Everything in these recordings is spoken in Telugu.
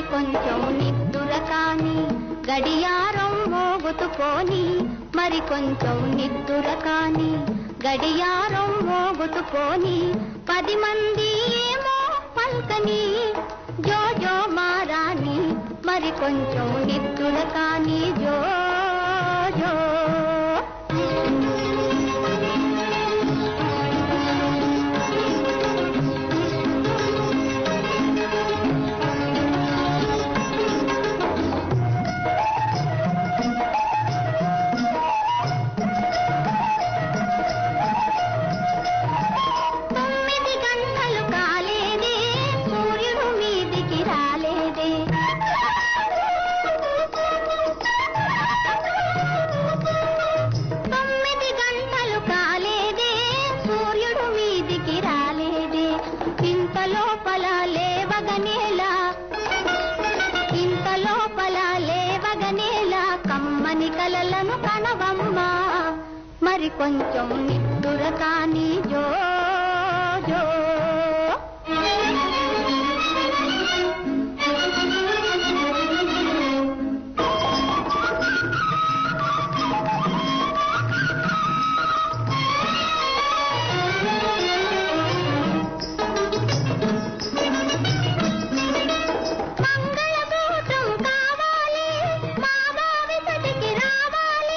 కొంచెం నిద్దుర కాని గడియారం మోగుతుపోని మరి కొంచెం నిద్దుర కాని గడియారం మోగుతుపోని పది మంది ఏమో పల్కని జో జో మారాని మరి కొంచెం నిద్దుర కాని జో జో తొమ్మిది గంటలు కాలేదే సూర్యుడు మీదికి రాలేదే తొమ్మిది గంటలు కాలేదే సూర్యుడు మీదికి రాలేదే ఇంత లోపల లేవగనేలా ఇంత లోపల లేవగనేలా కమ్మని కలలను కనవమ్మా మరి కొంచెం నిద్దుర కాని జో జో మంగళసూత్రం కావాలి మా బావి సతికి రావాలి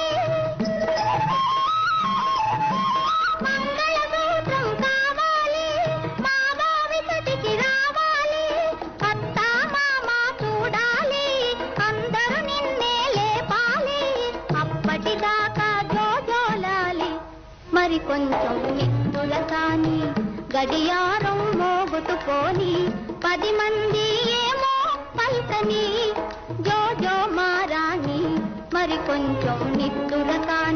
మంగళసూత్రం కావాలి మా బావి సతికి రావాలి అత్త మామ చూడాలి అందరూ నిన్నే లేపాలి అప్పటిదాకా జోజోలాలి మరి కొంచెం నిద్దుల కాని గడియారం మోగుతుపోని పది మంది ఏమో పల్కని జో జో మారాని మరి కొంచెం నిద్దుల కాని